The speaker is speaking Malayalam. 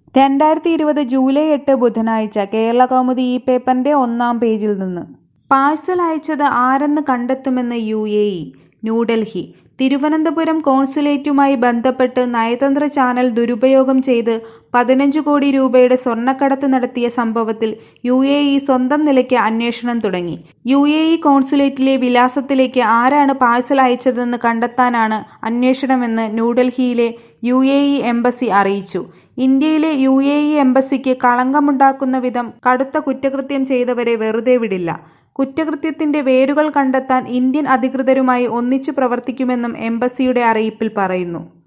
രണ്ടായിരത്തി ഇരുപത് ജൂലൈ എട്ട് ബുധനാഴ്ച കേരളകൗമുദി ഈ പേപ്പറിന്റെ ഒന്നാം പേജിൽ നിന്ന് പാഴ്സൽ അയച്ചത് ആരെന്ന് കണ്ടെത്തുമെന്ന് U A E New Delhi Thiruvananthapuram കോൺസുലേറ്റുമായി ബന്ധപ്പെട്ട് നയതന്ത്ര ചാനൽ ദുരുപയോഗം ചെയ്ത് പതിനഞ്ച് കോടി രൂപയുടെ സ്വർണ്ണക്കടത്ത് നടത്തിയ സംഭവത്തിൽ യു എ ഇ സ്വന്തം നിലയ്ക്ക് അന്വേഷണം തുടങ്ങി യു എ ഇ കോൺസുലേറ്റിലെ വിലാസത്തിലേക്ക് ആരാണ് പാഴ്സൽ അയച്ചതെന്ന് കണ്ടെത്താനാണ് അന്വേഷണമെന്ന് ന്യൂഡൽഹിയിലെ യു എ ഇ എംബസി അറിയിച്ചു ഇന്ത്യയിലെ യു എ ഇ എംബസിക്ക് കളങ്കമുണ്ടാക്കുന്ന വിധം കടുത്ത കുറ്റകൃത്യം ചെയ്തവരെ വെറുതെ വിടില്ല കുറ്റകൃത്യത്തിന്റെ വേരുകൾ കണ്ടെത്താൻ ഇന്ത്യൻ അധികൃതരുമായി ഒന്നിച്ചു പ്രവർത്തിക്കുമെന്നും എംബസിയുടെ അറിയിപ്പിൽ പറയുന്നു